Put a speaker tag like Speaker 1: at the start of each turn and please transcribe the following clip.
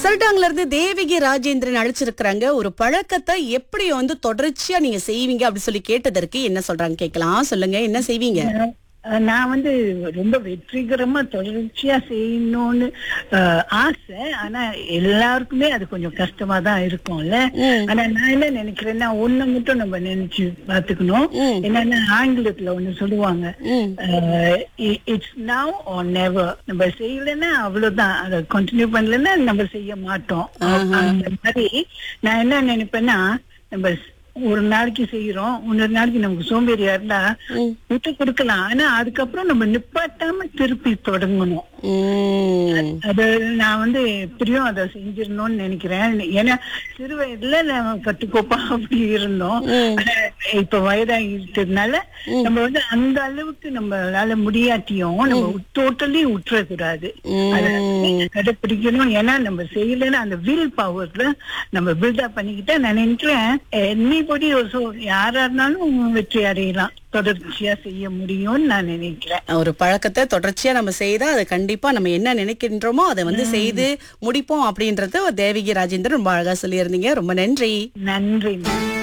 Speaker 1: சல்டாங்ல இருந்து தேவிகி ராஜேந்திரன் அழைச்சிருக்கிறாங்க ஒரு பழக்கத்தை எப்படி வந்து தொடர்ச்சியா நீங்க செய்வீங்க அப்படி சொல்லி கேட்டதற்கு என்ன சொல்றாங்க கேட்கலாம் சொல்லுங்க என்ன செய்வீங்க
Speaker 2: அஹ் நான் வந்து ரொம்ப வெற்றிகரமா தொடர்ச்சியா செய்யணும்னு அஹ், ஆசை ஆனா எல்லாருக்குமே அது கொஞ்சம் கஷ்டமா தான் இருக்கும்ல
Speaker 1: ம்.
Speaker 2: ஆனா நான் என்ன நினைக்கிறேன்னா ஒண்ணு மட்டும் நம்ம நினைச்சு பாத்துக்கணும்
Speaker 1: ம்.
Speaker 2: என்னன்னா ஆங்கிலத்துல ஒண்ணு சொல்லுவாங்க
Speaker 1: ம்.
Speaker 2: இட்ஸ் நவ் ஆர் நெவர் நம்ம செய்யலைன்னா அவ்வளவுதான் அதை கண்டினியூ பண்ணலன்னா நம்ம செய்ய மாட்டோம் அந்த மாதிரி நான் என்ன நினைப்பேன்னா நம்ம ஒரு நாளைக்கு செய்யறோம் இன்னொரு நாளைக்கு நமக்கு சோம்பேறியா இருந்தா
Speaker 1: ம்.
Speaker 2: விட்டு கொடுக்கலாம் ஆனா அதுக்கப்புறம் நம்ம நிப்பாட்டாம திருப்பி தொடங்கணும்
Speaker 1: ம்.
Speaker 2: அது நான் வந்து எப்படியும் அதை செஞ்சிடணும்னு நினைக்கிறேன் ஏன்னா சிறு வயதுல நம்ம கட்டுக்கோப்பா அப்படி இருந்தோம்
Speaker 1: ம்.
Speaker 2: ஆனா இப்ப வயதாகிட்டதுனால நம்ம வந்து அந்த அளவுக்கு நம்மளால முடியாட்டியும் நம்ம டோட்டலி விட்டுறக்கூடாது அதை கடைப்பிடிக்கணும் ஏன்னா நம்ம செய்யலைன்னா அந்த வில் பவர்ல நம்ம பில்டப் பண்ணிக்கிட்டா நான் நினைக்கிறேன் எனிபடி ஆல்சோ யாரா இருந்தாலும் வெற்றி அடையலாம் தொடர்ச்சியா செய்ய முடியும்னு நான் நினைக்கிறேன்
Speaker 1: ஒரு பழக்கத்தை தொடர்ச்சியா நம்ம செய்தா அது கண்டிப்பா நம்ம என்ன நினைக்கின்றோமோ அதை வந்து செய்து முடிப்போம் அப்படின்றது தேவிகி ராஜேந்திரன் ரொம்ப அழகா சொல்லியிருந்தீங்க ரொம்ப நன்றி
Speaker 2: நன்றி